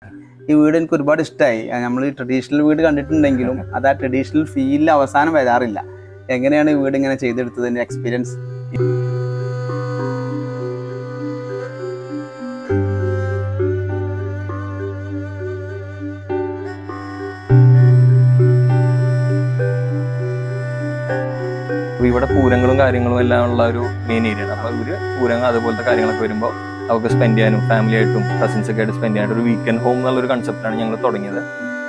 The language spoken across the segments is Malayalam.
ഈ വീട് എനിക്ക് ഒരുപാട് ഇഷ്ടമായി നമ്മൾ ട്രഡീഷണൽ വീട് കണ്ടിട്ടുണ്ടെങ്കിലും അത് ആ ട്രഡീഷണൽ ഫീലിൽ അവസാനം വരാറില്ല എങ്ങനെയാണ് ഈ വീട് ഇങ്ങനെ ചെയ്തെടുത്തതിൻ്റെ എക്സ്പീരിയൻസ് അപ്പോൾ ഇവിടെ പൂരങ്ങളും കാര്യങ്ങളും എല്ലാം ഉള്ള ഒരു മെയിൻ ഏരിയ ആണ് അപ്പോൾ ഇവര് പൂരങ്ങൾ അതുപോലത്തെ കാര്യങ്ങളൊക്കെ വരുമ്പോൾ അവർക്ക് സ്പെൻഡ് ചെയ്യാനും ഫാമിലി ആയിട്ടും കസിൻസ് ഒക്കെ ആയിട്ട് സ്പെൻഡ് ചെയ്യാനായിട്ട് ഒരു വീക്കെൻഡ് ഹോം എന്നുള്ളൊരു കൺസെപ്റ്റാണ് ഞങ്ങൾ തുടങ്ങിയത്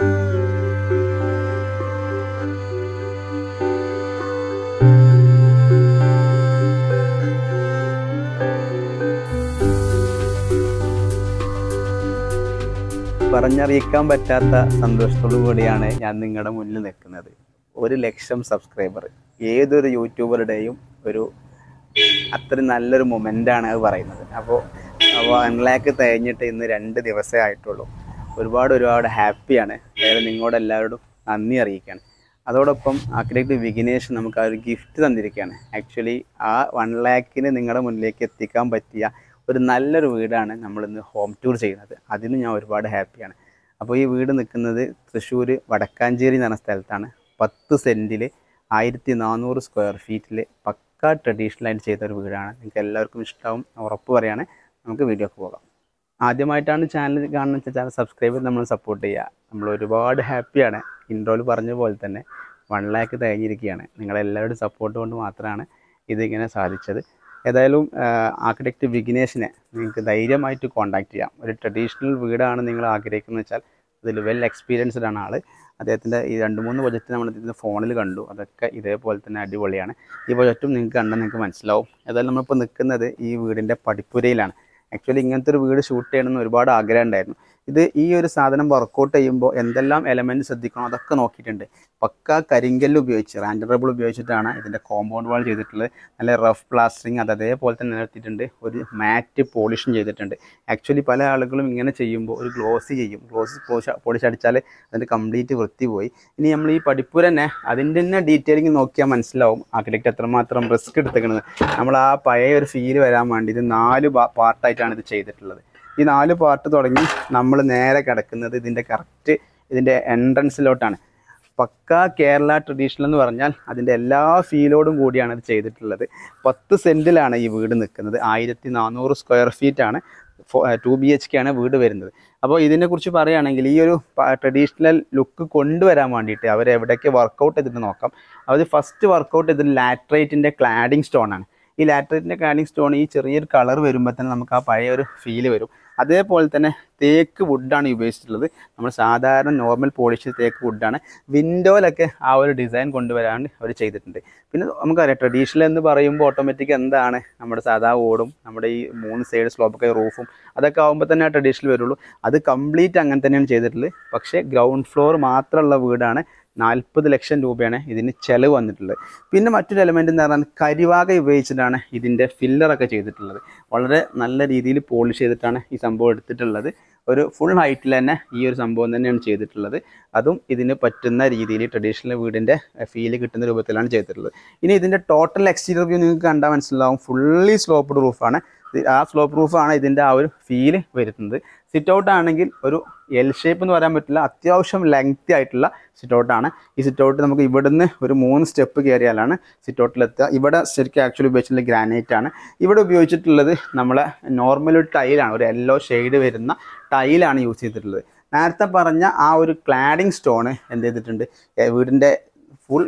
പറഞ്ഞറിയിക്കാൻ പറ്റാത്ത സന്തോഷത്തോടു കൂടിയാണ് ഞാൻ നിങ്ങളുടെ മുന്നിൽ നിൽക്കുന്നത് ഒരു ലക്ഷം സബ്സ്ക്രൈബർ ഏതൊരു യൂട്യൂബറുടെയും ഒരു അത്രയും നല്ലൊരു മൊമെൻ്റാണ് അത് പറയുന്നത് അപ്പോൾ വൺ ലാക്ക് തേഞ്ഞിട്ട് ഇന്ന് രണ്ട് ദിവസമേ ആയിട്ടുള്ളൂ ഒരുപാട് ഒരുപാട് ഹാപ്പിയാണ് അതായത് നിങ്ങളോട് എല്ലാവരോടും നന്ദി അറിയിക്കുകയാണ് അതോടൊപ്പം ആർക്കിടെക്ട് വിഘ്നേഷ് നമുക്ക് ആ ഒരു ഗിഫ്റ്റ് തന്നിരിക്കുകയാണ് ആക്ച്വലി ആ വൺ ലാക്കിന് നിങ്ങളുടെ മുന്നിലേക്ക് എത്തിക്കാൻ പറ്റിയ ഒരു നല്ലൊരു വീടാണ് നമ്മളിന്ന് ഹോം ടൂർ ചെയ്യുന്നത് അതിന് ഞാൻ ഒരുപാട് ഹാപ്പിയാണ് അപ്പോൾ ഈ വീട് നിൽക്കുന്നത് തൃശ്ശൂർ വടക്കാഞ്ചേരി എന്ന് പറഞ്ഞ സ്ഥലത്താണ് പത്ത് സെൻറ്റിൽ ആയിരത്തി നാനൂറ് സ്ക്വയർ ഫീറ്റിൽ പക്ക ട്രഡീഷണലായിട്ട് ചെയ്ത ഒരു വീടാണ് നിങ്ങൾക്ക് എല്ലാവർക്കും ഇഷ്ടമാവും ഉറപ്പ് പറയാണ് നമുക്ക് വീഡിയോക്ക് പോകാം ആദ്യമായിട്ടാണ് ചാനൽ കാണുന്ന ചാനൽ സബ്സ്ക്രൈബ് ചെയ്ത് നമ്മൾ സപ്പോർട്ട് ചെയ്യുക നമ്മൾ ഒരുപാട് ഹാപ്പിയാണ് ഇൻട്രോയിൽ പറഞ്ഞ പോലെ തന്നെ വൺ ലാക്ക് തികഞ്ഞിരിക്കുകയാണ് നിങ്ങളെല്ലാവരുടെയും സപ്പോർട്ട് കൊണ്ട് മാത്രമാണ് ഇതിങ്ങനെ സാധിച്ചത് ഏതായാലും ആർക്കിടെക്ട് വിഘ്നേഷിനെ നിങ്ങൾക്ക് ധൈര്യമായിട്ട് കോൺടാക്ട് ചെയ്യാം ഒരു ട്രഡീഷണൽ വീടാണ് നിങ്ങൾ ആഗ്രഹിക്കുന്നത് വെച്ചാൽ അതിൽ വെൽ എക്സ്പീരിയൻസ്ഡ് ആണ് ആൾ അദ്ദേഹത്തിൻ്റെ ഈ രണ്ട് മൂന്ന് പ്രൊജക്റ്റ് നമ്മൾ ഇതിൻ്റെ ഫോണിൽ കണ്ടു അതൊക്കെ ഇതേപോലെ തന്നെ അടിപൊളിയാണ് ഈ പ്രൊജക്റ്റും നിങ്ങൾക്ക് കണ്ടാൽ നിങ്ങൾക്ക് മനസ്സിലാവും ഏതായാലും നമ്മളിപ്പോൾ നിൽക്കുന്നത് ഈ വീടിൻ്റെ പടിപ്പുരയിലാണ് ആക്ച്വലി ഇങ്ങനത്തെ ഒരു വീട് ഷൂട്ട് ചെയ്യണമെന്ന് ഒരുപാട് ആഗ്രഹം ഉണ്ടായിരുന്നു ഇത് ഈ ഒരു സാധനം വർക്കൗട്ട് ചെയ്യുമ്പോൾ എന്തെല്ലാം എലമെൻറ്റ് ശ്രദ്ധിക്കണം അതൊക്കെ നോക്കിയിട്ടുണ്ട് പക്ക കരിങ്കല്ല് ഉപയോഗിച്ച് റാൻഡ് റബിൾ ഉപയോഗിച്ചിട്ടാണ് ഇതിൻ്റെ കോമ്പൗണ്ട് വാൾ ചെയ്തിട്ടുള്ളത് നല്ല റഫ് പ്ലാസ്റ്ററിങ് അത് അതേപോലെ തന്നെ നിലനിർത്തിയിട്ടുണ്ട് ഒരു മാറ്റ് പോളിഷും ചെയ്തിട്ടുണ്ട് ആക്ച്വലി പല ആളുകളും ഇങ്ങനെ ചെയ്യുമ്പോൾ ഒരു ഗ്ലോസ് ചെയ്യും ഗ്ലോസ് പോളിഷ് പോളിഷ് അടിച്ചാൽ അതിൻ്റെ കംപ്ലീറ്റ് വൃത്തി പോയി ഇനി നമ്മൾ ഈ പഠിപ്പുര തന്നെ അതിൻ്റെ തന്നെ ഡീറ്റെയിലിംഗ് നോക്കിയാൽ മനസ്സിലാവും ആർക്കിടെക്ട് എത്രമാത്രം റിസ്ക് എടുത്തേക്കുന്നത് നമ്മൾ ആ പഴയ ഒരു ഫീല് വരാൻ വേണ്ടി ഇത് നാല് പാർട്ടായിട്ടാണ് ഇത് ചെയ്തിട്ടുള്ളത് ഈ നാല് പാർട്ട് തുടങ്ങി നമ്മൾ നേരെ കിടക്കുന്നത് ഇതിൻ്റെ കറക്റ്റ് ഇതിൻ്റെ എൻട്രൻസിലോട്ടാണ് പക്ക കേരള ട്രഡീഷണൽ എന്ന് പറഞ്ഞാൽ അതിൻ്റെ എല്ലാ ഫീലോടും കൂടിയാണ് ഇത് ചെയ്തിട്ടുള്ളത് പത്ത് സെൻറ്റിലാണ് ഈ വീട് നിൽക്കുന്നത് ആയിരത്തി നാനൂറ് സ്ക്വയർ ഫീറ്റ് ആണ് ടു ബി എച്ച് കെ ആണ് വീട് വരുന്നത് അപ്പോൾ ഇതിനെക്കുറിച്ച് പറയുകയാണെങ്കിൽ ഈ ഒരു ട്രഡീഷണൽ ലുക്ക് കൊണ്ടുവരാൻ വേണ്ടിയിട്ട് അവർ എവിടെയൊക്കെ വർക്കൗട്ട് ചെയ്തിട്ട് നോക്കാം അവർ ഫസ്റ്റ് വർക്കൗട്ട് ചെയ്തത് ലാട്രൈറ്റിൻ്റെ ക്ലാഡിങ് സ്റ്റോൺ ആണ് ഈ ലാട്രൈറ്റിൻ്റെ ക്ലാഡിങ് സ്റ്റോൺ ഈ ചെറിയൊരു കളർ വരുമ്പോൾ തന്നെ നമുക്ക് ആ പഴയ ഒരു ഫീല് വരും അതേപോലെ തന്നെ തേക്ക് വുഡാണ് ഉപയോഗിച്ചിട്ടുള്ളത് നമ്മൾ സാധാരണ നോർമൽ പോളിഷ് തേക്ക് വുഡാണ് വിൻഡോയിലൊക്കെ ആ ഒരു ഡിസൈൻ കൊണ്ടുവരാൻ അവർ ചെയ്തിട്ടുണ്ട് പിന്നെ നമുക്കറിയാം ട്രഡീഷണൽ എന്ന് പറയുമ്പോൾ ഓട്ടോമാറ്റിക് എന്താണ് നമ്മുടെ സാധാ ഓടും നമ്മുടെ ഈ മൂന്ന് സൈഡ് സ്ലോപ്പൊക്കെ റൂഫും അതൊക്കെ ആകുമ്പോൾ തന്നെ ട്രഡീഷണൽ വരുള്ളൂ അത് കംപ്ലീറ്റ് അങ്ങനെ തന്നെയാണ് ചെയ്തിട്ടുള്ളത് പക്ഷേ ഗ്രൗണ്ട് ഫ്ലോർ മാത്രമുള്ള വീടാണ് നാൽപ്പത് ലക്ഷം രൂപയാണ് ഇതിന് ചിലവ് വന്നിട്ടുള്ളത് പിന്നെ മറ്റൊരു എലമെൻ്റ് എന്ന് പറഞ്ഞാൽ കരിവാക ഉപയോഗിച്ചിട്ടാണ് ഇതിൻ്റെ ഫില്ലറൊക്കെ ചെയ്തിട്ടുള്ളത് വളരെ നല്ല രീതിയിൽ പോളിഷ് ചെയ്തിട്ടാണ് ഈ സംഭവം എടുത്തിട്ടുള്ളത് ഒരു ഫുൾ ഹൈറ്റിൽ തന്നെ ഈ ഒരു സംഭവം തന്നെയാണ് ചെയ്തിട്ടുള്ളത് അതും ഇതിന് പറ്റുന്ന രീതിയിൽ ട്രഡീഷണൽ വീടിൻ്റെ ഫീല് കിട്ടുന്ന രൂപത്തിലാണ് ചെയ്തിട്ടുള്ളത് ഇനി ഇതിൻ്റെ ടോട്ടൽ എക്സ്റ്റീരിയർ വ്യൂ നിങ്ങൾക്ക് കണ്ടാൽ മനസ്സിലാവും ഫുള്ളി സ്ലോപ്ഡ് റൂഫാണ് ആ സ്ലോപ്പ് റൂഫാണ് ഇതിൻ്റെ ആ ഒരു ഫീല് വരുന്നത് സിറ്റ് ഔട്ട് ആണെങ്കിൽ ഒരു എൽ ഷേപ്പ് എന്ന് പറയാൻ പറ്റില്ല അത്യാവശ്യം ലെങ്തി ആയിട്ടുള്ള സിറ്റ് ഔട്ടാണ് ഈ സിറ്റ് ഔട്ട് നമുക്ക് ഇവിടുന്ന് ഒരു മൂന്ന് സ്റ്റെപ്പ് കയറിയാലാണ് സിറ്റ് ഔട്ടിലെത്തുക ഇവിടെ ശരിക്കും ആക്ച്വലി ഉപയോഗിച്ചിട്ടുള്ള ഗ്രാനൈറ്റ് ആണ് ഇവിടെ ഉപയോഗിച്ചിട്ടുള്ളത് നമ്മളെ നോർമൽ ഒരു ടൈലാണ് ഒരു യെല്ലോ ഷെയ്ഡ് വരുന്ന ടൈലാണ് യൂസ് ചെയ്തിട്ടുള്ളത് നേരത്തെ പറഞ്ഞ ആ ഒരു ക്ലാഡിങ് സ്റ്റോണ് എന്ത് ചെയ്തിട്ടുണ്ട് ഏ, വീടിൻ്റെ ഫുൾ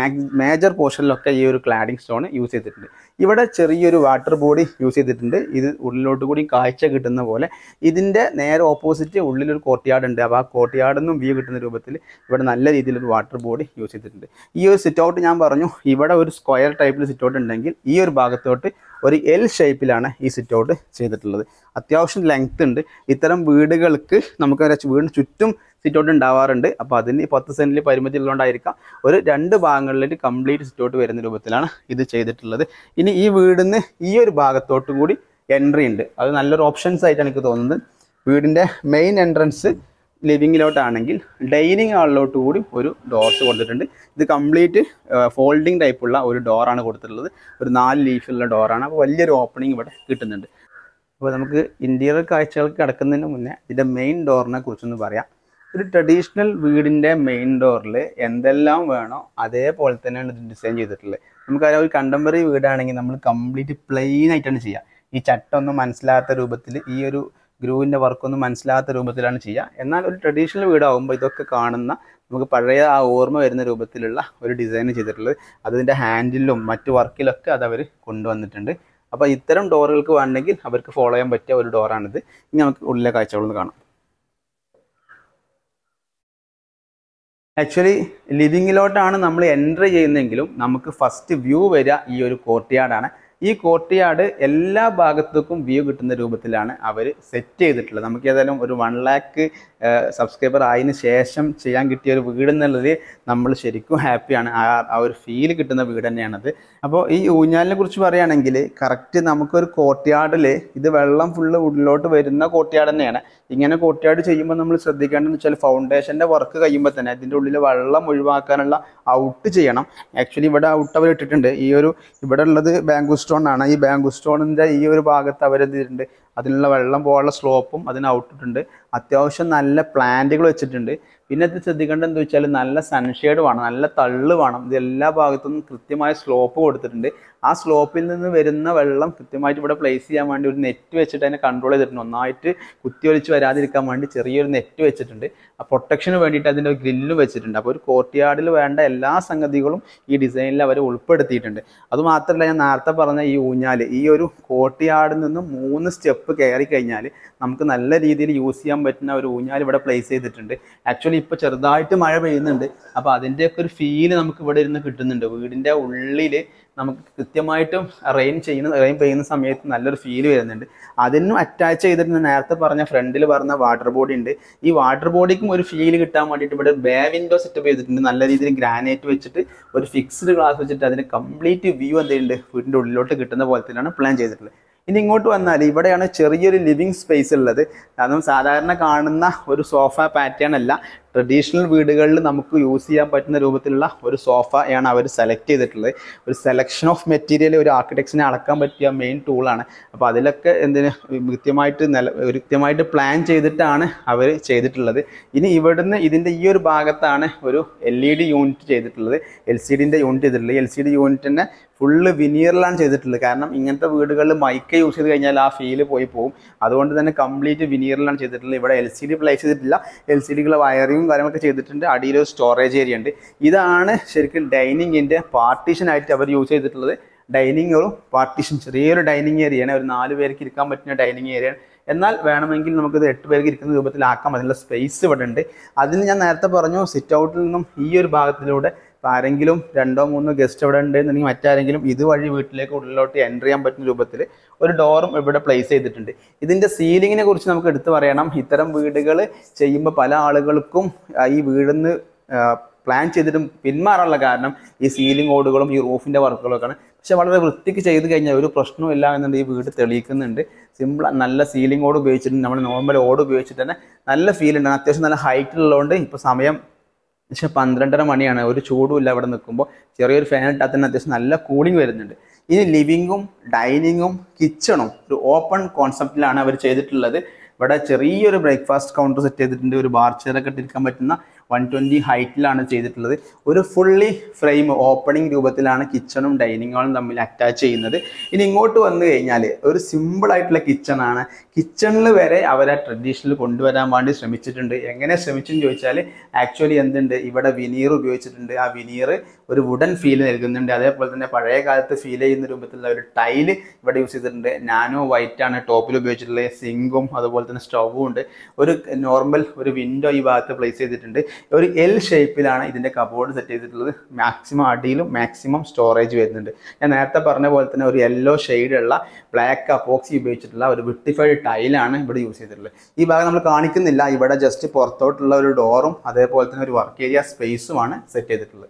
മേജർ പോർഷനിലൊക്കെ ഈ ഒരു ക്ലാഡിങ് സ്റ്റോൺ യൂസ് ചെയ്തിട്ടുണ്ട് ഇവിടെ ചെറിയൊരു വാട്ടർ ബോഡി യൂസ് ചെയ്തിട്ടുണ്ട് ഇത് ഉള്ളിലോട്ട് കൂടി കാഴ്ച കിട്ടുന്ന പോലെ ഇതിൻ്റെ നേരെ ഓപ്പോസിറ്റ് ഉള്ളിലൊരു കോർട്ട്യാർഡ് ഉണ്ട് അപ്പോൾ ആ കോർട്ട്യാർഡിൽ നിന്നും വ്യൂ കിട്ടുന്ന രൂപത്തിൽ ഇവിടെ നല്ല രീതിയിലൊരു വാട്ടർ ബോഡി യൂസ് ചെയ്തിട്ടുണ്ട് ഈ ഒരു സിറ്റ് ഔട്ട് ഞാൻ പറഞ്ഞു ഇവിടെ ഒരു സ്ക്വയർ ടൈപ്പിൽ സിറ്റ് ഔട്ട് ഉണ്ടെങ്കിൽ ഈ ഒരു ഭാഗത്തോട്ട് ഒരു എൽ ഷേപ്പിലാണ് ഈ സിറ്റ് ഔട്ട് ചെയ്തിട്ടുള്ളത് അത്യാവശ്യം ലെങ്ത് ഉണ്ട് ഇത്തരം വീടുകൾക്ക് നമുക്ക് വീടിന് ചുറ്റും സിറ്റ് ഔട്ട് ഉണ്ടാവാറുണ്ട് അപ്പോൾ അതിന് ഈ പത്ത് സെൻറ്റിൽ പരിമിതി ഉള്ളതുകൊണ്ടായിരിക്കാം ഒരു രണ്ട് ഭാഗങ്ങളിലേക്ക് കംപ്ലീറ്റ് സിറ്റ് ഔട്ട് വരുന്ന രൂപത്തിലാണ് ഇത് ചെയ്തിട്ടുള്ളത് ഇനി ഈ വീടിന്ന് ഈ ഒരു ഭാഗത്തോട്ടും കൂടി എൻട്രി ഉണ്ട് അത് നല്ലൊരു ഓപ്ഷൻസ് ആയിട്ടാണ് എനിക്ക് തോന്നുന്നത് വീടിൻ്റെ മെയിൻ എൻട്രൻസ് ലിവിങ്ങിലോട്ടാണെങ്കിൽ ഡൈനിങ് ഹാളിലോട്ട് കൂടി ഒരു ഡോർസ് കൊടുത്തിട്ടുണ്ട് ഇത് കംപ്ലീറ്റ് ഫോൾഡിങ് ടൈപ്പുള്ള ഒരു ഡോറാണ് കൊടുത്തിട്ടുള്ളത് ഒരു നാല് ലീഫുള്ള ഡോറാണ് അപ്പോൾ വലിയൊരു ഓപ്പണിംഗ് ഇവിടെ കിട്ടുന്നുണ്ട് അപ്പോൾ നമുക്ക് ഇൻറ്റീരിയർ കാഴ്ചകൾക്ക് കിടക്കുന്നതിന് മുന്നേ ഇതിൻ്റെ മെയിൻ ഡോറിനെ കുറിച്ചൊന്ന് പറയാം ഒരു ട്രഡീഷണൽ വീടിൻ്റെ മെയിൻ ഡോറിൽ എന്തെല്ലാം വേണോ അതേപോലെ തന്നെയാണ് ഇത് ഡിസൈൻ ചെയ്തിട്ടുള്ളത് നമുക്കറിയാം ഒരു കണ്ടംപററി വീടാണെങ്കിൽ നമ്മൾ കംപ്ലീറ്റ് പ്ലെയിൻ ആയിട്ടാണ് ചെയ്യുക ഈ ചട്ടൊന്നും മനസ്സിലാത്ത രൂപത്തിൽ ഈ ഒരു ഗ്രൂവിൻ്റെ വർക്കൊന്നും മനസ്സിലാത്ത രൂപത്തിലാണ് ചെയ്യുക എന്നാൽ ഒരു ട്രഡീഷണൽ വീടാകുമ്പോൾ ഇതൊക്കെ കാണുന്ന നമുക്ക് പഴയ ആ ഓർമ്മ വരുന്ന രൂപത്തിലുള്ള ഒരു ഡിസൈൻ ചെയ്തിട്ടുള്ളത് അതിൻ്റെ ഹാൻഡിലും മറ്റു വർക്കിലൊക്കെ അത് അവർ കൊണ്ടുവന്നിട്ടുണ്ട് അപ്പോൾ ഇത്തരം ഡോറുകൾക്ക് വേണമെങ്കിൽ അവർക്ക് ഫോളോ ചെയ്യാൻ പറ്റിയ ഒരു ഡോറാണിത് ഇനി നമുക്ക് ഉള്ളിലെ കാഴ്ചകളൊന്ന് കാണാം ആക്ച്വലി ലിവിങ്ങിലോട്ടാണ് നമ്മൾ എൻ്റർ ചെയ്യുന്നതെങ്കിലും നമുക്ക് ഫസ്റ്റ് വ്യൂ വരിക ഈ ഒരു കോർട്ട്യാർഡാണ് ഈ കോർട്ട്യാർഡ് എല്ലാ ഭാഗത്തേക്കും വ്യൂ കിട്ടുന്ന രൂപത്തിലാണ് അവർ സെറ്റ് ചെയ്തിട്ടുള്ളത് നമുക്ക് ഏതായാലും ഒരു വൺ ലാക്ക് സബ്സ്ക്രൈബർ ആയതിനു ശേഷം ചെയ്യാൻ കിട്ടിയ ഒരു വീട് എന്നുള്ളത് നമ്മൾ ശരിക്കും ഹാപ്പിയാണ് ആ ആ ഒരു ഫീൽ കിട്ടുന്ന വീട് തന്നെയാണത് അപ്പോൾ ഈ ഊഞ്ഞാലിനെ കുറിച്ച് പറയുകയാണെങ്കിൽ കറക്റ്റ് നമുക്കൊരു കോർട്ട്യാർഡിൽ ഇത് വെള്ളം ഫുള്ള് ഉള്ളിലോട്ട് വരുന്ന കോർട്ട്യാർഡ് തന്നെയാണ് ഇങ്ങനെ കോർട്ട്യാർഡ് ചെയ്യുമ്പോൾ നമ്മൾ ശ്രദ്ധിക്കേണ്ടതെന്ന് വെച്ചാൽ ഫൗണ്ടേഷൻ്റെ വർക്ക് കഴിയുമ്പോൾ തന്നെ അതിൻ്റെ ഉള്ളിൽ വെള്ളം ഒഴിവാക്കാനുള്ള ഔട്ട് ചെയ്യണം ആക്ച്വലി ഇവിടെ ഔട്ട് അവർ ഇട്ടിട്ടുണ്ട് ഈ ഒരു ഇവിടെ ഉള്ളത് ബാങ്കു സ്റ്റോൺ ആണ് ഈ ബാങ്കു സ്റ്റോണിൻ്റെ ഈ ഒരു ഭാഗത്ത് അവരെന്തിട്ടുണ്ട് അതിനുള്ള വെള്ളം പോകാനുള്ള സ്ലോപ്പും അതിന് ഔട്ടിട്ടുണ്ട് അത്യാവശ്യം നല്ല പ്ലാന്റുകൾ വെച്ചിട്ടുണ്ട് പിന്നെ ഇത് ശ്രദ്ധിക്കേണ്ടത് എന്താ വെച്ചാൽ നല്ല സൺഷെയ്ഡ് വേണം നല്ല തള്ള് വേണം ഇത് എല്ലാ ഭാഗത്തുനിന്നും കൃത്യമായ സ്ലോപ്പ് കൊടുത്തിട്ടുണ്ട് ആ സ്ലോപ്പിൽ നിന്ന് വരുന്ന വെള്ളം കൃത്യമായിട്ട് ഇവിടെ പ്ലേസ് ചെയ്യാൻ വേണ്ടി ഒരു നെറ്റ് വെച്ചിട്ട് അതിനെ കൺട്രോൾ ചെയ്തിട്ടുണ്ട് ഒന്നായിട്ട് കുത്തിയൊലിച്ച് വരാതിരിക്കാൻ വേണ്ടി ചെറിയൊരു നെറ്റ് വെച്ചിട്ടുണ്ട് ആ പ്രൊട്ടക്ഷന് വേണ്ടിയിട്ട് അതിൻ്റെ ഒരു ഗ്രില്ലും വെച്ചിട്ടുണ്ട് അപ്പോൾ ഒരു കോർട്ട്യാർഡിൽ വേണ്ട എല്ലാ സംഗതികളും ഈ ഡിസൈനിൽ അവർ ഉൾപ്പെടുത്തിയിട്ടുണ്ട് അതുമാത്രമല്ല ഞാൻ നേരത്തെ പറഞ്ഞ ഈ ഊഞ്ഞാൽ ഈ ഒരു കോർട്ട്യാർഡിൽ നിന്ന് മൂന്ന് സ്റ്റെപ്പ് കയറി കഴിഞ്ഞാൽ നമുക്ക് നല്ല രീതിയിൽ യൂസ് ചെയ്യാൻ പറ്റുന്ന ഒരു ഊഞ്ഞാൽ ഇവിടെ പ്ലേസ് ചെയ്തിട്ടുണ്ട് ആക്ച്വലി ഇപ്പോൾ ചെറുതായിട്ട് മഴ പെയ്യുന്നുണ്ട് അപ്പോൾ അതിൻ്റെയൊക്കെ ഒരു ഫീല് നമുക്ക് ഇവിടെ ഇരുന്ന് കിട്ടുന്നുണ്ട് വീടിൻ്റെ ഉള്ളിൽ നമുക്ക് കൃത്യമായിട്ടും റെയിൻ ചെയ്യുന്ന റെയിൻ പെയ്യുന്ന സമയത്ത് നല്ലൊരു ഫീൽ വരുന്നുണ്ട് അതിനും അറ്റാച്ച് ചെയ്തിട്ട് ഞാൻ നേരത്തെ പറഞ്ഞ ഫ്രണ്ടിൽ പറഞ്ഞ വാട്ടർ ബോഡി ഉണ്ട് ഈ വാട്ടർ ബോഡിക്കും ഒരു ഫീൽ കിട്ടാൻ വേണ്ടിയിട്ട് ഇവിടെ ബേ വിൻഡോ സെറ്റപ്പ് ചെയ്തിട്ടുണ്ട് നല്ല രീതിയിൽ ഗ്രാനൈറ്റ് വെച്ചിട്ട് ഒരു ഫിക്സ്ഡ് ഗ്ലാസ് വെച്ചിട്ട് അതിന് കംപ്ലീറ്റ് വ്യൂ എന്തെയുണ്ട് വീടിൻ്റെ ഉള്ളിലോട്ട് കിട്ടുന്ന പോലെ തന്നെയാണ് പ്ലാൻ ചെയ്തിട്ടുള്ളത് ഇനി ഇങ്ങോട്ട് വന്നാൽ ഇവിടെയാണ് ചെറിയൊരു ലിവിങ് സ്പേസ് ഉള്ളത് അതും സാധാരണ കാണുന്ന ഒരു സോഫ പാറ്റേൺ അല്ല ട്രഡീഷണൽ വീടുകളിൽ നമുക്ക് യൂസ് ചെയ്യാൻ പറ്റുന്ന രൂപത്തിലുള്ള ഒരു സോഫയാണ് അവർ സെലക്ട് ചെയ്തിട്ടുള്ളത് ഒരു സെലക്ഷൻ ഓഫ് മെറ്റീരിയൽ ഒരു ആർക്കിടെക്ചറിനെ അളക്കാൻ പറ്റിയ മെയിൻ ടൂളാണ് അപ്പോൾ അതിലൊക്കെ എന്തിന് കൃത്യമായിട്ട് നില ഒരു കൃത്യമായിട്ട് പ്ലാൻ ചെയ്തിട്ടാണ് അവർ ചെയ്തിട്ടുള്ളത് ഇനി ഇവിടുന്ന് ഇതിൻ്റെ ഈ ഒരു ഭാഗത്താണ് ഒരു എൽ ഇ ഡി യൂണിറ്റ് ചെയ്തിട്ടുള്ളത് എൽ സി ഡിൻ്റെ യൂണിറ്റ് ചെയ്തിട്ടുള്ളത് എൽ സി ഡി യൂണിറ്റിനെ ഫുള്ള് വിനിയറിലാണ് ചെയ്തിട്ടുള്ളത് കാരണം ഇങ്ങനത്തെ വീടുകളിൽ മൈക്ക് യൂസ് ചെയ്ത് കഴിഞ്ഞാൽ ആ ഫീല് പോയി പോകും അതുകൊണ്ട് തന്നെ കംപ്ലീറ്റ് വിനിയറിലാണ് ചെയ്തിട്ടുള്ളത് ഇവിടെ എൽ സി ഡി പ്ലേസ് ചെയ്തിട്ടില്ല എൽ സി ഡികളെ വയറിങ്ങും കാര്യങ്ങളൊക്കെ ചെയ്തിട്ടുണ്ട് അടിയിൽ ഒരു സ്റ്റോറേജ് ഏരിയ ഉണ്ട് ഇതാണ് ശരിക്കും ഡൈനിങ്ങിൻ്റെ പാർട്ടീഷനായിട്ട് അവർ യൂസ് ചെയ്തിട്ടുള്ളത് ഡൈനിങ് ഒരു പാർട്ടീഷൻ ചെറിയൊരു ഡൈനിങ് ഏരിയയാണ് ഒരു നാല് പേർക്ക് ഇരിക്കാൻ പറ്റുന്ന ഡൈനിങ് ഏരിയയാണ് എന്നാൽ വേണമെങ്കിൽ നമുക്കിത് എട്ട് പേർക്ക് ഇരിക്കുന്ന രൂപത്തിലാക്കാം അതിനുള്ള സ്പേസ് ഇവിടെ ഉണ്ട് അതിന് ഞാൻ നേരത്തെ പറഞ്ഞു സിറ്റ് ഔട്ടിൽ നിന്നും ഈ ഒരു ഭാഗത്തിലൂടെ ഇപ്പം ആരെങ്കിലും രണ്ടോ മൂന്നോ ഗസ്റ്റ് ഇവിടെ ഉണ്ടെന്നുണ്ടെങ്കിൽ മറ്റാരെങ്കിലും ഇതുവഴി വീട്ടിലേക്ക് ഉള്ളിലോട്ട് എൻ്റർ ചെയ്യാൻ പറ്റുന്ന രൂപത്തിൽ ഒരു ഡോറും ഇവിടെ പ്ലേസ് ചെയ്തിട്ടുണ്ട് ഇതിൻ്റെ സീലിങ്ങിനെ കുറിച്ച് നമുക്ക് എടുത്തു പറയണം ഇത്തരം വീടുകൾ ചെയ്യുമ്പോൾ പല ആളുകൾക്കും ആ, ഈ വീടിന്ന് പ്ലാൻ ചെയ്തിട്ടും പിന്മാറാനുള്ള കാരണം ഈ സീലിംഗ് ഓടുകളും ഈ റൂഫിൻ്റെ വർക്കുകളൊക്കെയാണ് പക്ഷെ വളരെ വൃത്തിക്ക് ചെയ്ത് കഴിഞ്ഞാൽ ഒരു പ്രശ്നവും ഇല്ല എന്നുണ്ട് ഈ വീട് തെളിയിക്കുന്നുണ്ട് സിമ്പിൾ നല്ല സീലിംഗ് ഓട് ഉപയോഗിച്ചിട്ട് നമ്മൾ നോർമൽ ഓട് ഉപയോഗിച്ചിട്ട് തന്നെ നല്ല ഫീൽ ഉണ്ട് അത്യാവശ്യം നല്ല ഹൈറ്റ് ഉള്ളതുകൊണ്ട് ഇപ്പോൾ സമയം പക്ഷെ പന്ത്രണ്ടര മണിയാണ് ഒരു ചൂടും ഇല്ല ഇവിടെ നിൽക്കുമ്പോൾ ചെറിയൊരു ഫാൻ ഇട്ടാൽ തന്നെ അത്യാവശ്യം നല്ല കൂളിംഗ് വരുന്നുണ്ട് ഇനി ലിവിങ്ങും ഡൈനിങ്ങും കിച്ചണും ഒരു ഓപ്പൺ കോൺസെപ്റ്റിലാണ് അവർ ചെയ്തിട്ടുള്ളത് ഇവിടെ ചെറിയൊരു ബ്രേക്ക്ഫാസ്റ്റ് കൗണ്ടർ സെറ്റ് ചെയ്തിട്ടുണ്ട് ഒരു ബാർ ചെയറൊക്കെ ഇട്ടിരിക്കാൻ പറ്റുന്ന വൺ ട്വൻറ്റി ഹൈറ്റിലാണ് ചെയ്തിട്ടുള്ളത് ഒരു ഫുള്ളി ഫ്രെയിം ഓപ്പണിംഗ് രൂപത്തിലാണ് കിച്ചണും ഡൈനിങ് ഹാളും തമ്മിൽ അറ്റാച്ച് ചെയ്യുന്നത് ഇനി ഇങ്ങോട്ട് വന്നു കഴിഞ്ഞാൽ ഒരു സിമ്പിൾ ആയിട്ടുള്ള കിച്ചണാണ് കിച്ചണിൽ വരെ അവർ ആ ട്രഡീഷണൽ കൊണ്ടുവരാൻ വേണ്ടി ശ്രമിച്ചിട്ടുണ്ട് എങ്ങനെ ശ്രമിച്ചെന്ന് ചോദിച്ചാൽ ആക്ച്വലി എന്തുണ്ട് ഇവിടെ വിനീർ ഉപയോഗിച്ചിട്ടുണ്ട് ആ വിനീർ ഒരു വുഡൻ ഫീൽ നൽകുന്നുണ്ട് അതേപോലെ തന്നെ പഴയ കാലത്ത് ഫീൽ ചെയ്യുന്ന രൂപത്തിലുള്ള ഒരു ടൈല് ഇവിടെ യൂസ് ചെയ്തിട്ടുണ്ട് നാനോ വൈറ്റ് ആണ് ടോപ്പിൽ ഉപയോഗിച്ചിട്ടുള്ളത് സിങ്കും അതുപോലെ തന്നെ സ്റ്റൗവും ഉണ്ട് ഒരു നോർമൽ ഒരു വിൻഡോ ഈ ഭാഗത്ത് പ്ലേസ് ചെയ്തിട്ടുണ്ട് ഒരു എൽ ഷേപ്പിലാണ് ഇതിൻ്റെ കബോർഡ് സെറ്റ് ചെയ്തിട്ടുള്ളത് മാക്സിമം അടിയിലും മാക്സിമം സ്റ്റോറേജ് വരുന്നുണ്ട് ഞാൻ നേരത്തെ പറഞ്ഞ പോലെ തന്നെ ഒരു യെല്ലോ ഷെയ്ഡുള്ള ബ്ലാക്ക് അപ്പോക്സി ഉപയോഗിച്ചിട്ടുള്ള ഒരു വിട്ടിഫൈഡ് ടൈലാണ് ഇവിടെ യൂസ് ചെയ്തിട്ടുള്ളത് ഈ ഭാഗം നമ്മൾ കാണിക്കുന്നില്ല ഇവിടെ ജസ്റ്റ് പുറത്തോട്ടുള്ള ഒരു ഡോറും അതേപോലെ തന്നെ ഒരു വർക്ക് ഏരിയ സ്പേസുമാണ് സെറ്റ് ചെയ്തിട്ടുള്ളത്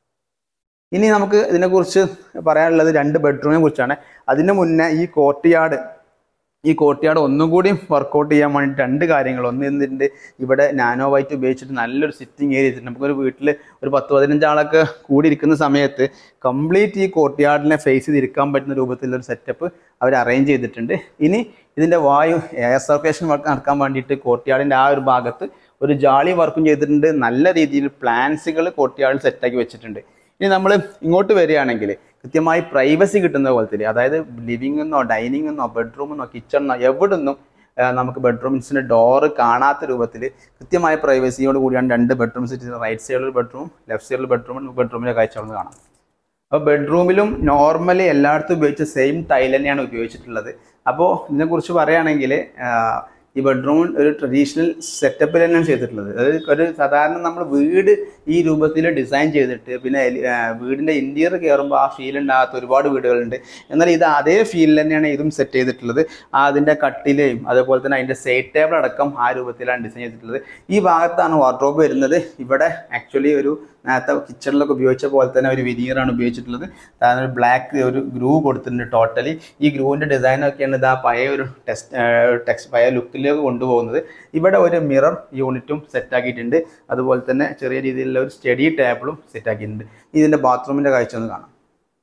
ഇനി നമുക്ക് ഇതിനെക്കുറിച്ച് പറയാനുള്ളത് രണ്ട് ബെഡ്റൂമിനെ കുറിച്ചാണ് അതിന് മുന്നേ ഈ കോർട്ട് യാർഡ് ഈ കോർട്ട്യാർഡ് ഒന്നും കൂടി വർക്കൗട്ട് ചെയ്യാൻ വേണ്ടി രണ്ട് കാര്യങ്ങൾ ഒന്ന് എന്തിൻ്റെ ഇവിടെ നാനോ വൈറ്റ് ഉപയോഗിച്ചിട്ട് നല്ലൊരു സിറ്റിംഗ് ഏരിയ വെച്ചിട്ട് നമുക്കൊരു വീട്ടിൽ ഒരു പത്ത് പതിനഞ്ച് ആളൊക്കെ കൂടി ഇരിക്കുന്ന സമയത്ത് കംപ്ലീറ്റ് ഈ കോർട്ട്യാർഡിനെ ഫേസ് ചെയ്ത് ഇരിക്കാൻ പറ്റുന്ന രൂപത്തിലൊരു സെറ്റപ്പ് അവർ അറേഞ്ച് ചെയ്തിട്ടുണ്ട് ഇനി ഇതിൻ്റെ വായു എയർ സർക്കുലേഷൻ വർക്ക് നടക്കാൻ വേണ്ടിയിട്ട് കോർട്ട്യാർഡിൻ്റെ ആ ഒരു ഭാഗത്ത് ഒരു ജാളി വർക്കും ചെയ്തിട്ടുണ്ട് നല്ല രീതിയിൽ പ്ലാൻസുകൾ കോർട്ട്യാർഡിൽ സെറ്റാക്കി വെച്ചിട്ടുണ്ട് ഇനി നമ്മൾ ഇങ്ങോട്ട് വരികയാണെങ്കിൽ കൃത്യമായി പ്രൈവസി കിട്ടുന്ന പോലത്തെ അതായത് ലിവിംഗ് എന്നോ ഡൈനിങ് എന്നോ ബെഡ്റൂമെന്നോ കിച്ചണെന്നോ എവിടെ നിന്നും നമുക്ക് ബെഡ്റൂംസിൻ്റെ ഡോറ് കാണാത്ത രൂപത്തിൽ കൃത്യമായ പ്രൈവസിയോട് കൂടിയാണ് രണ്ട് ബെഡ്റൂംസ് റൈറ്റ് സൈഡിൽ ബെഡ്റൂം ലെഫ്റ്റ് സൈഡിൽ ബെഡ്റൂം ബെഡ്റൂമിൻ്റെ കാഴ്ചകളൊന്ന് കാണാം അപ്പോൾ ബെഡ്റൂമിലും നോർമലി എല്ലായിടത്തും ഉപയോഗിച്ച സെയിം ടൈൽ തന്നെയാണ് ഉപയോഗിച്ചിട്ടുള്ളത് അപ്പോൾ ഇതിനെക്കുറിച്ച് പറയുകയാണെങ്കിൽ ഈ ബെഡ്റൂം ഒരു ട്രഡീഷണൽ സെറ്റപ്പിൽ തന്നെയാണ് ചെയ്തിട്ടുള്ളത് അതായത് ഒരു സാധാരണ നമ്മൾ വീട് ഈ രൂപത്തിൽ ഡിസൈൻ ചെയ്തിട്ട് പിന്നെ എലി- ആ, വീടിൻ്റെ ഇൻറ്റീരിയർ കയറുമ്പോൾ ആ ഫീൽ ഉണ്ടാകാത്ത ഒരുപാട് വീടുകളുണ്ട് എന്നാൽ ഇത് അതേ ഫീൽ തന്നെയാണ് ഇതും സെറ്റ് ചെയ്തിട്ടുള്ളത് ആ അതിൻ്റെ കട്ടിലെയും അതേപോലെ തന്നെ അതിൻ്റെ സൈഡ് ടേബിൾ അടക്കം ആ രൂപത്തിലാണ് ഡിസൈൻ ചെയ്തിട്ടുള്ളത് ഈ ഭാഗത്താണ് വാർഡ്രോബ് വരുന്നത് ഇവിടെ ആക്ച്വലി ഒരു നേരത്തെ കിച്ചണിലൊക്കെ ഉപയോഗിച്ച പോലെ തന്നെ ഒരു വിനീറാണ് ഉപയോഗിച്ചിട്ടുള്ളത് അതായത് ഒരു ബ്ലാക്ക് ഒരു ഗ്രൂ കൊടുത്തിട്ടുണ്ട് ടോട്ടലി ഈ ഗ്രൂവിൻ്റെ ഡിസൈനൊക്കെയാണ് ഇത് ആ പഴയ ഒരു ടെക്സ്റ്റ് ടെക്സ്റ്റ് പഴയ ലുക്കിലേക്ക് കൊണ്ടുപോകുന്നത് ഇവിടെ ഒരു മിറർ യൂണിറ്റും സെറ്റ് ആക്കിയിട്ടുണ്ട് അതുപോലെ തന്നെ ചെറിയ രീതിയിലുള്ള ഒരു സ്റ്റഡി ടേബിളും സെറ്റ് ആക്കിയിട്ടുണ്ട് ഇതിൻ്റെ ബാത്റൂമിൻ്റെ കാഴ്ച ഒന്ന് കാണാം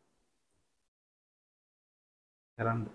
Mirror ഉണ്ട്.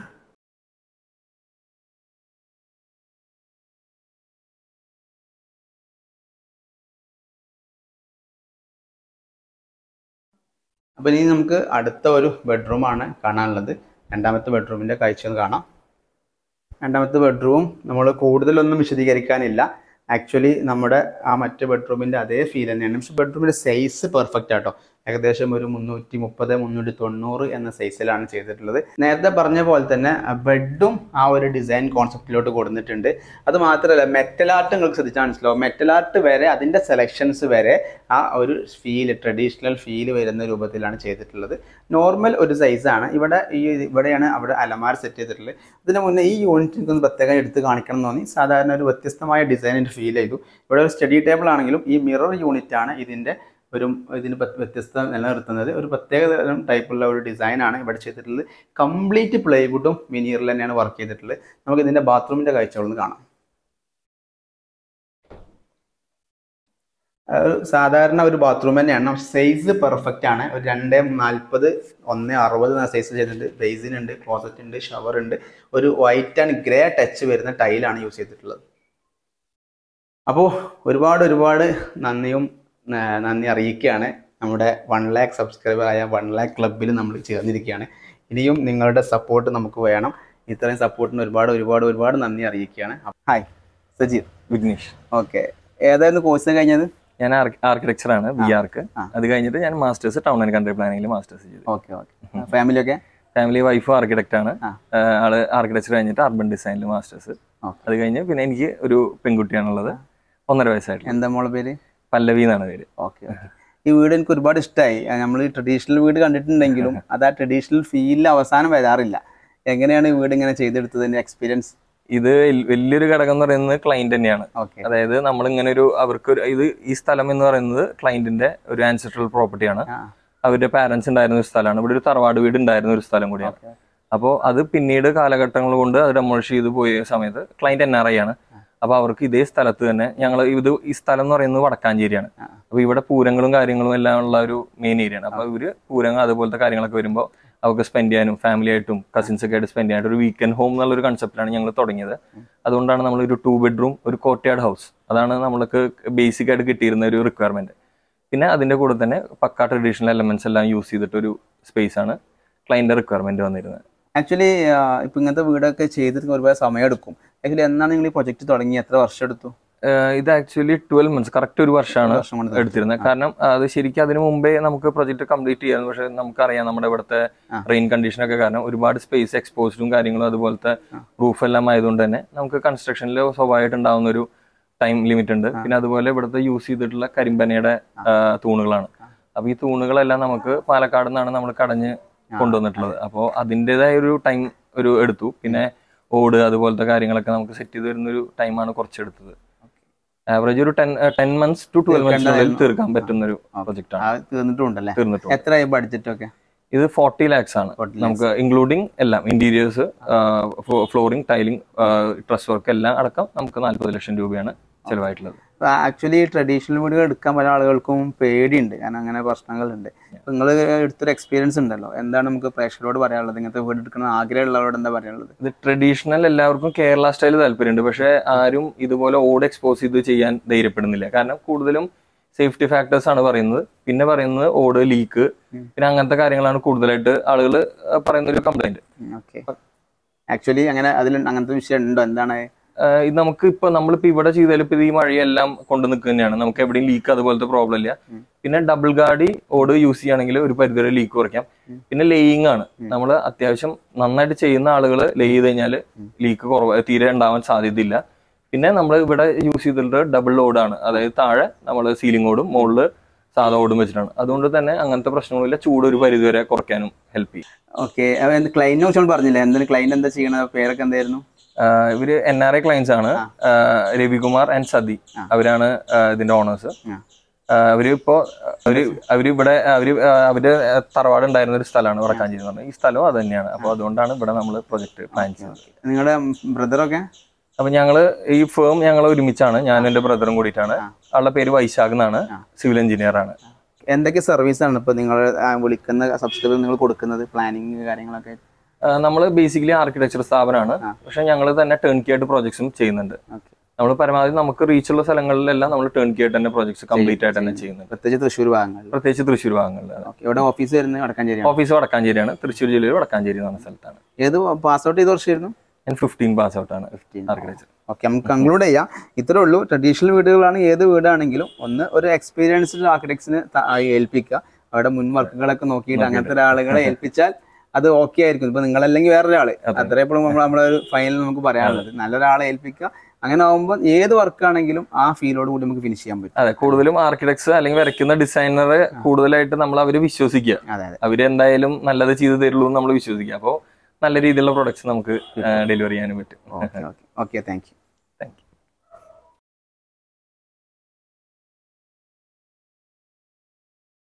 അപ്പോൾ ഇനി നമുക്ക് അടുത്ത ഒരു ബെഡ്റൂമാണ് കാണാനുള്ളത് രണ്ടാമത്തെ ബെഡ്റൂമിൻ്റെ കാഴ്ച ഒന്ന് കാണാം രണ്ടാമത്തെ ബെഡ്റൂം നമ്മൾ കൂടുതലൊന്നും വിശദീകരിക്കാനില്ല ആക്ച്വലി നമ്മുടെ ആ മറ്റേ ബെഡ്റൂമിൻ്റെ അതേ ഫീൽ തന്നെയാണ് പക്ഷെ ബെഡ്റൂമിൻ്റെ സൈസ് പെർഫെക്റ്റ് ആട്ടോ ഏകദേശം ഒരു മുന്നൂറ്റി മുപ്പത് മുന്നൂറ്റി തൊണ്ണൂറ് എന്ന സൈസിലാണ് ചെയ്തിട്ടുള്ളത് നേരത്തെ പറഞ്ഞ പോലെ തന്നെ ബെഡും ആ ഒരു ഡിസൈൻ കോൺസെപ്റ്റിലോട്ട് കൊടുത്തിട്ടുണ്ട് അത് മാത്രമല്ല മെറ്റൽ ആർട്ട് നിങ്ങൾക്ക് ശ്രദ്ധിച്ചാൽ മനസ്സിലാവും മെറ്റൽ ആർട്ട് വരെ അതിൻ്റെ സെലക്ഷൻസ് വരെ ആ ഒരു ഫീൽ ട്രഡീഷണൽ ഫീൽ വരുന്ന രൂപത്തിലാണ് ചെയ്തിട്ടുള്ളത് നോർമൽ ഒരു സൈസാണ് ഇവിടെ ഈ ഇവിടെയാണ് അവിടെ അലമാര സെറ്റ് ചെയ്തിട്ടുള്ളത് ഇതിന് മുന്നേ ഈ യൂണിറ്റ് എനിക്കൊന്ന് പ്രത്യേകം എടുത്ത് കാണിക്കണം എന്ന് തോന്നി സാധാരണ ഒരു വ്യത്യസ്തമായ ഡിസൈനിൻ്റെ ഫീൽ ചെയ്തു ഇവിടെ ഒരു സ്റ്റഡി ടേബിൾ ആണെങ്കിലും ഈ മിറർ യൂണിറ്റ് ആണ് ഇതിൻ്റെ ഒരു ഇതിന് പ്ര- വ്യത്യസ്തത നിലനിർത്തുന്നത് ഒരു പ്രത്യേക തരം ടൈപ്പുള്ള ഒരു ഡിസൈനാണ് ഇവിടെ ചെയ്തിട്ടുള്ളത് കംപ്ലീറ്റ് പ്ലൈവുഡും വിനീറിൽ തന്നെയാണ് വർക്ക് ചെയ്തിട്ടുള്ളത് നമുക്ക് ഇതിൻ്റെ ബാത്റൂമിൻ്റെ കാഴ്ചകളൊന്ന് കാണാം അത് സാധാരണ ഒരു ബാത്റൂം തന്നെയാണ് പക്ഷെ സൈസ് പെർഫെക്റ്റ് ആണ് ഒരു രണ്ട് നാൽപ്പത് ഒന്ന് അറുപത് സൈസ് ചെയ്തിട്ടുണ്ട് ബേസിൻ ഉണ്ട് ക്ലോസറ്റ് ഉണ്ട് ഷവർ ഉണ്ട് ഒരു വൈറ്റ് ആൻഡ് ഗ്രേ ടച്ച് വരുന്ന ടൈലാണ് യൂസ് ചെയ്തിട്ടുള്ളത് അപ്പോൾ ഒരുപാട് ഒരുപാട് നന്ദിയും ആ, നന്ദി അറിയിക്കുകയാണ് നമ്മുടെ വൺ ലാക്ക് സബ്സ്ക്രൈബർ ആയ വൺ ലാക്ക് ക്ലബിൽ നമ്മൾ ചേർന്നിരിക്കുകയാണ് ഇനിയും നിങ്ങളുടെ സപ്പോർട്ട് നമുക്ക് വേണം ഇത്രയും സപ്പോർട്ടിന് ഒരുപാട് ഒരുപാട് ഒരുപാട് നന്ദി അറിയിക്കുകയാണ് ഹായ് സജീദ് വിഘ്നേഷ് ഓക്കെ ഏതായിരുന്നു കോഴ്സ് കഴിഞ്ഞത് ഞാൻ ആർക്കിടെക്ചർ ആണ് ബി ആർക്ക് ആ. അത് കഴിഞ്ഞിട്ട് ഞാൻ മാസ്റ്റേഴ്സ് ടൗൺ ആൻഡ് കൺട്രി പ്ലാനിങ്ങിൽ മാസ്റ്റേഴ്സ് ചെയ്തു ഓക്കെ ഓക്കെ ഫാമിലി ഒക്കെ ഫാമിലി വൈഫും ആർക്കിടെക്ട് ആണ് ആ. ആ, ആള് ആർക്കിടെക്ചർ കഴിഞ്ഞിട്ട് അർബൻ ഡിസൈനിൽ മാസ്റ്റേഴ്സ് ഓക്കെ അത് കഴിഞ്ഞ് പിന്നെ എനിക്ക് ഒരു പെൺകുട്ടിയാണുള്ളത് ഒന്നര വയസ്സായിട്ടുള്ള എന്താ മോളെ പേര് പല്ലവി എന്നാണ് പേര് ഓക്കെ ഓക്കെ ഈ വീട് എനിക്ക് ഒരുപാട് ഇഷ്ടമായി നമ്മൾ ട്രഡീഷണൽ വീട് കണ്ടിട്ടുണ്ടെങ്കിലും അത് ആ ട്രഡീഷണൽ ഫീലിൽ അവസാനം വരാറില്ല എങ്ങനെയാണ് ഈ വീട് ഇങ്ങനെ ചെയ്തെടുത്തതിന്റെ എക്സ്പീരിയൻസ് ഇത് വൽ- വലിയൊരു ഘടകം എന്ന് പറയുന്നത് ക്ലൈന്റ് തന്നെയാണ് ഓക്കെ അതായത് നമ്മൾ ഇങ്ങനെ ഒരു അവർക്ക് ഒരു ഇത് ഈ സ്ഥലം എന്ന് പറയുന്നത് ക്ലൈന്റിന്റെ ഒരു ആൻസെസ്ട്രൽ പ്രോപ്പർട്ടിയാണ് അവരുടെ പാരന്റ്സ് ഉണ്ടായിരുന്ന ഒരു സ്ഥലമാണ് ഇവിടെ ഒരു തറവാട് വീട് ഉണ്ടായിരുന്ന ഒരു സ്ഥലം കൂടിയാണ് അപ്പോൾ അത് പിന്നീട് കാലഘട്ടങ്ങൾ കൊണ്ട് അത് ഡെമോളിഷ് ചെയ്ത് പോയ സമയത്ത് ക്ലൈന്റ് എൻ ആർ ഐ ആണ് അപ്പൊ അവർക്ക് ഇതേ സ്ഥലത്ത് തന്നെ ഞങ്ങൾ ഇത് ഈ സ്ഥലം എന്ന് പറയുന്നത് വടക്കാഞ്ചേരിയാണ് ആ. അപ്പൊ ഇവിടെ പൂരങ്ങളും കാര്യങ്ങളും എല്ലാം ഉള്ള ഒരു മെയിൻ ഏരിയ ആണ് അപ്പൊ ഇവര് പൂരങ്ങൾ അതുപോലത്തെ കാര്യങ്ങളൊക്കെ വരുമ്പോൾ അവർക്ക് സ്പെൻഡ് ചെയ്യാനും ഫാമിലി ആയിട്ടും കസിൻസ് ഒക്കെ ആയിട്ട് സ്പെൻഡ് ചെയ്യാനായിട്ട് ഒരു വീക്കെൻഡ് ഹോം എന്നുള്ള ഒരു കൺസെപ്റ്റിലാണ് ഞങ്ങൾ തുടങ്ങിയത് അതുകൊണ്ടാണ് നമ്മൾ ഒരു ടൂ ബെഡ്റൂം ഒരു കോർട്ട്യാർഡ് ഹൗസ് അതാണ് നമ്മൾക്ക് ബേസിക് ആയിട്ട് കിട്ടിയിരുന്ന ഒരു റിക്വയർമെന്റ് പിന്നെ അതിന്റെ കൂടെ തന്നെ പക്ക ട്രഡീഷണൽ എലമെന്റ്സ് എല്ലാം യൂസ് ചെയ്തിട്ടൊരു സ്പേസ് ആണ് ക്ലൈന്റിന്റെ റിക്വയർമെന്റ് വന്നിരുന്നത് ആക്ച്വലി ഇപ്പൊ ഇങ്ങനത്തെ വീടൊക്കെ ചെയ്തിട്ട് ഒരുപാട് സമയം എടുക്കും ആക്ച്വലി എന്നാണ് നിങ്ങൾ ഈ പ്രൊജക്ട് തുടങ്ങി എത്ര വർഷം എടുത്തു ഏഹ് ഇത് ആക്ച്വലി ട്വൽവ് മന്ത്സ് കറക്റ്റ് ഒരു വർഷമാണ് ഒരു വർഷം കൊണ്ട് തീർത്തു. എടുത്തിരുന്നത് കാരണം അത് ശരിക്കും അതിനു മുമ്പേ നമുക്ക് പ്രൊജക്ട് കംപ്ലീറ്റ് ചെയ്യായിരുന്നു പക്ഷെ നമുക്കറിയാം നമ്മുടെ ഇവിടുത്തെ ആ. റെയിൻ കണ്ടീഷൻ ഒക്കെ കാരണം ഒരുപാട് സ്പേസ് എക്സ്പോസ്ഡും കാര്യങ്ങളും അതുപോലത്തെ റൂഫ് എല്ലാം ആയതുകൊണ്ട് തന്നെ നമുക്ക് കൺസ്ട്രക്ഷനിൽ സ്വാഭാവികമായിട്ട് ഉണ്ടാവുന്ന ഒരു ടൈം ലിമിറ്റ് ഉണ്ട് പിന്നെ അതുപോലെ ഇവിടുത്തെ യൂസ് ചെയ്തിട്ടുള്ള കരിമ്പനയുടെ ആ, തൂണുകളാണ് അപ്പൊ ഈ തൂണുകളെല്ലാം നമുക്ക് പാലക്കാട് നിന്നാണ് നമ്മൾ കടഞ്ഞ് കൊണ്ടുവന്നിട്ടുള്ളത് അപ്പോൾ അതിൻ്റെതായ ഒരു ടൈം ഒരു എടുത്തു പിന്നെ ഓട് അതുപോലത്തെ കാര്യങ്ങളൊക്കെ നമുക്ക് സെറ്റ് ചെയ്ത് വരുന്ന ഒരു ടൈമാണ് കുറച്ചെടുത്തത് ആവറേജ് ഒരു ten ten months to twelve മന്ത്സിനുള്ളിൽ തീർക്കാൻ പറ്റുന്ന ഒരു പ്രൊജക്റ്റ് ആണ് ആ തീർന്നിട്ടുണ്ടല്ലേ തീർന്നിട്ടുണ്ട് എത്രയായി ബഡ്ജറ്റ് ഒക്കെ ഇത് ഫോർട്ടി ലാക്സ് ആണ് 40 lakhs. നമുക്ക് ഇൻക്ലൂഡിങ് എല്ലാം interiors flooring tiling dress work എല്ലാം അടക്കം നമുക്ക് നാല്പത് ലക്ഷം രൂപയാണ് ചെലവായിട്ടുള്ളത് ആക്ച്വലി ട്രഡീഷണൽ വീടുകൾ എടുക്കാൻ പല ആളുകൾക്കും പേടിയുണ്ട് കാരണം അങ്ങനെ പ്രശ്നങ്ങളുണ്ട് നിങ്ങൾ എടുത്തൊരു എക്സ്പീരിയൻസ് ഉണ്ടല്ലോ എന്താണ് നമുക്ക് പ്രേക്ഷകരോട് പറയാനുള്ളത് ഇങ്ങനത്തെ വീട് എടുക്കുന്ന ആഗ്രഹമുള്ളവരോട് എന്താ പറയാനുള്ളത് ഇത് ട്രഡീഷണൽ എല്ലാവർക്കും കേരള സ്റ്റൈൽ താല്പര്യമുണ്ട് പക്ഷെ ആരും ഇതുപോലെ ഓട് എക്സ്പോസ് ചെയ്ത് ചെയ്യാൻ ധൈര്യപ്പെടുന്നില്ല കാരണം കൂടുതലും സേഫ്റ്റി ഫാക്ടേഴ്സ് ആണ് പറയുന്നത് പിന്നെ പറയുന്നത് ഓട് ലീക്ക് പിന്നെ അങ്ങനത്തെ കാര്യങ്ങളാണ് കൂടുതലായിട്ട് ആളുകൾ പറയുന്ന ഒരു കംപ്ലൈന്റ് ഓക്കെ ആക്ച്വലി അങ്ങനെ അതിൽ അങ്ങനത്തെ വിഷയം ഉണ്ടോ എന്താണ് ഇത് നമുക്ക് ഇപ്പൊ നമ്മളിപ്പോ ഇവിടെ ചെയ്താലും ഇപ്പൊ ഇത് ഈ മഴയെല്ലാം കൊണ്ടു നിൽക്കുക തന്നെയാണ് നമുക്ക് എവിടെയും ലീക്ക് അതുപോലത്തെ പ്രോബ്ലം ഇല്ല ഉം. പിന്നെ ഡബിൾ ഗാഡി ഓട് യൂസ് ചെയ്യുകയാണെങ്കിൽ ഒരു പരിധിവരെ ലീക്ക് കുറയ്ക്കാം പിന്നെ ലേയിങ് ആണ് നമ്മൾ അത്യാവശ്യം നന്നായിട്ട് ചെയ്യുന്ന ആളുകൾ ലേ ചെയ്ത് കഴിഞ്ഞാൽ ലീക്ക് കുറവ് തീരെ ഉണ്ടാവാൻ സാധ്യതയില്ല പിന്നെ നമ്മൾ ഇവിടെ യൂസ് ചെയ്തിട്ടുള്ളത് ഡബിൾ ഓടാണ് അതായത് താഴെ നമ്മൾ സീലിംഗ് ഓടും മുകളിൽ സാധാ ഓടും വെച്ചിട്ടാണ് അതുകൊണ്ട് തന്നെ അങ്ങനത്തെ പ്രശ്നങ്ങളില്ല ചൂട് ഒരു പരിധിവരെ കുറയ്ക്കാനും ഹെൽപ്പ് ചെയ്യും ഓക്കെ ക്ലൈന്റിനെ കുറിച്ച് പറഞ്ഞില്ലേ എന്താണ് ക്ലൈന്റ് എന്താ ചെയ്യണത് പേരൊക്കെ എന്തായിരുന്നു ആഹ് ഇവര് എൻ ആർ ഐ ക്ലയൻസ് ആണ് ആ. ആഹ് രവികുമാർ ആൻഡ് സതി ആ. അവരാണ് ആഹ് ഇതിന്റെ ഓണേഴ്സ് ആ. അവര് ഇപ്പോ അവര് അവര് ഇവിടെ അവര് ആഹ് അവര് തറവാട് ഉണ്ടായിരുന്ന ഒരു സ്ഥലമാണ് വടക്കാഞ്ചേരി എന്ന് പറഞ്ഞത് ഈ സ്ഥലവും അത് തന്നെയാണ് അപ്പൊ അതുകൊണ്ടാണ് ഇവിടെ നമ്മൾ പ്രൊജക്ട് പ്ലാൻ ചെയ്യുന്നത് നിങ്ങളുടെ ബ്രദറൊക്കെ അപ്പൊ ഞങ്ങള് ഈ ഫേം ഞങ്ങൾ ഒരുമിച്ചാണ് ഞാനും എന്റെ ബ്രദറും കൂടിയിട്ടാണ് ആ. ആളുടെ പേര് വൈശാഖ് എന്നാണ് ആ. സിവിൽ എഞ്ചിനീയർ ആണ് എന്തൊക്കെ സർവീസ് ആണ് ഇപ്പൊ നിങ്ങൾ വിളിക്കുന്ന സബ്സ്ക്രൈബർ നിങ്ങൾ കൊടുക്കുന്നത് പ്ലാനിങ് കാര്യങ്ങളൊക്കെ നമ്മൾ ബേസിക്കലി ആർക്കിടെക്ചർ സ്ഥാപനമാണ് ആ. പക്ഷെ ഞങ്ങൾ തന്നെ ടേൺ കി ആയിട്ട് പ്രോജക്ട്സും ചെയ്യുന്നുണ്ട് ഓക്കെ നമ്മൾ പരമാവധി നമുക്ക് റീച്ച് ഉള്ള സ്ഥലങ്ങളിലെല്ലാം നമ്മൾ ടേൺ കി ആയിട്ട് തന്നെ പ്രോജക്ട്സ് കംപ്ലീറ്റ് ആയിട്ട് തന്നെ ചെയ്യുന്നുണ്ട് പ്രത്യേകിച്ച് തൃശ്ശൂർ ഭാഗങ്ങളിൽ പ്രത്യേകിച്ച് തൃശ്ശൂർ ഭാഗങ്ങളിൽ ഓക്കെ ഇവിടെ ഓഫീസ് വരുന്നത് വടക്കാഞ്ചേരിയാണ് ഓഫീസ് വടക്കാഞ്ചേരിയാണ് തൃശ്ശൂർ ജില്ലയിൽ വടക്കാഞ്ചേരി എന്ന് പറഞ്ഞ സ്ഥലത്താണ് ഏത് പാസ് ഔട്ട് ചെയ്ത വർഷമായിരുന്നു ഞാൻ ഫിഫ്റ്റീൻ പാസ് ഔട്ട് ആണ് ആർക്കിടെക്ചർ ഓക്കെ നമുക്ക് കൺക്ലൂഡ് ചെയ്യാം ഇത്രേ ഉള്ളൂ ട്രഡീഷണൽ വീടുകളാണ് ഏത് വീടാണെങ്കിലും ഒന്ന് ഒരു എക്സ്പീരിയൻസ്ഡ് ആർക്കിടെക്ട്സിന് ഏൽപ്പിക്കുക അവരുടെ മുൻ വർക്കുകളൊക്കെ നോക്കിയിട്ട് അങ്ങനത്തെ ഒരാളുകളെ ഏൽപ്പിച്ചാൽ അത് ഓക്കെ ആയിരിക്കും ഇപ്പൊ നിങ്ങളല്ലെങ്കിൽ വേറൊരാള് അത്രേ എപ്പോഴും നമ്മൾ നമ്മളെ ഒരു ഫൈനൽ നമുക്ക് പറയാനുള്ളത് നല്ലൊരാളെ ഏൽപ്പിക്കുക അങ്ങനെ ആകുമ്പോൾ ഏത് വർക്കാണെങ്കിലും ആ ഫീലോട് കൂടി നമുക്ക് ഫിനിഷ് ചെയ്യാൻ പറ്റും അതെ കൂടുതലും ആർക്കിടെക്ട്സ് അല്ലെങ്കിൽ വരയ്ക്കുന്ന ഡിസൈനർ കൂടുതലായിട്ട് നമ്മൾ അവര് വിശ്വസിക്കുക അതെ അതെ അവര് എന്തായാലും നല്ലത് ചെയ്തു തരുള്ളൂ എന്ന് നമ്മൾ വിശ്വസിക്കുക അപ്പോൾ നല്ല രീതിയിലുള്ള പ്രൊഡക്ട്സ് നമുക്ക് ഡെലിവറി ചെയ്യാനും പറ്റും okay okay okay thank U